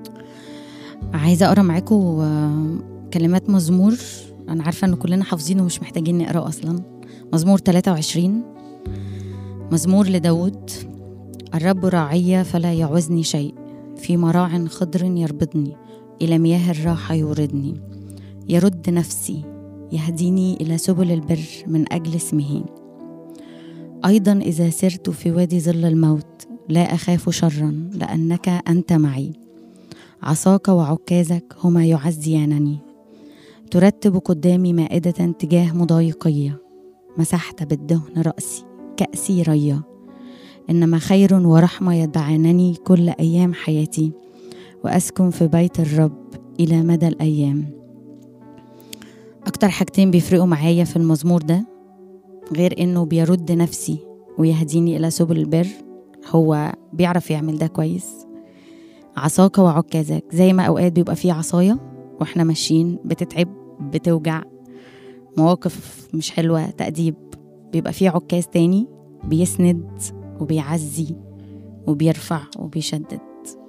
عايزة أقرأ معاكم كلمات مزمور أنا عارفة إن كلنا حافظينه ومش محتاجين نقرأه أصلا مزمور 23 مزمور لداود الرب راعي فلا يعوزني شيء في مراع خضر يربضني إلى مياه الراحة يوردني يرد نفسي يهديني إلى سبل البر من أجل اسمه أيضا إذا سرت في وادي ظل الموت لا أخاف شرا لأنك أنت معي عصاك وعكازك هما يعزيانني ترتب قدامي مائدة تجاه مضايقية مسحت بالدهن رأسي كأسي ريا إنما خير ورحمة يدعانني كل أيام حياتي وأسكن في بيت الرب إلى مدى الأيام أكتر حاجتين بيفرقوا معايا في المزمور ده غير إنه بيرد نفسي ويهديني إلى سبل البر هو بيعرف يعمل ده كويس عصاك وعكازك زي ما أوقات بيبقى فيه عصاية وإحنا ماشيين بتتعب بتوجع مواقف مش حلوة تأديب بيبقى فيه عكاز تاني بيسند وبيعزي وبيرفع وبيشدد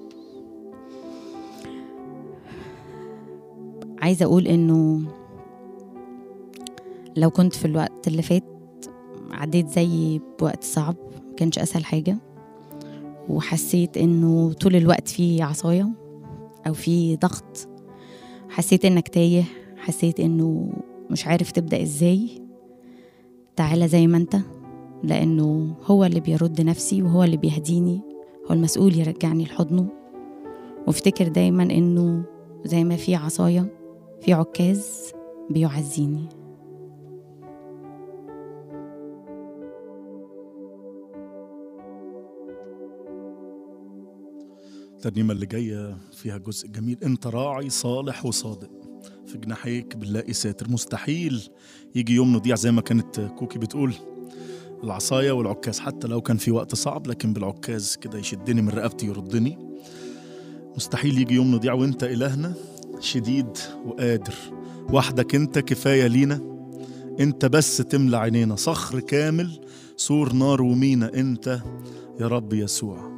عايزة أقول إنه لو كنت في الوقت اللي فات عديت زي بوقت صعب مكانش أسهل حاجة وحسيت إنه طول الوقت في عصاية أو في ضغط حسيت إنك تايه حسيت إنه مش عارف تبدأ إزاي تعالى زي ما أنت لأنه هو اللي بيرد نفسي وهو اللي بيهديني هو المسؤول يرجعني لحضنه وافتكر دايما إنه زي ما في عصاية في عكاز بيعزيني الترنيمة اللي جاية فيها جزء جميل انت راعي صالح وصادق في جناحيك بنلاقي ساتر مستحيل يجي يوم نضيع زي ما كانت كوكي بتقول العصاية والعكاز حتى لو كان في وقت صعب لكن بالعكاز كده يشدني من رقبتي يردني مستحيل يجي يوم نضيع وانت إلهنا شديد وقادر وحدك انت كفاية لينا انت بس تملى عينينا صخر كامل سور نار ومينا انت يا رب يسوع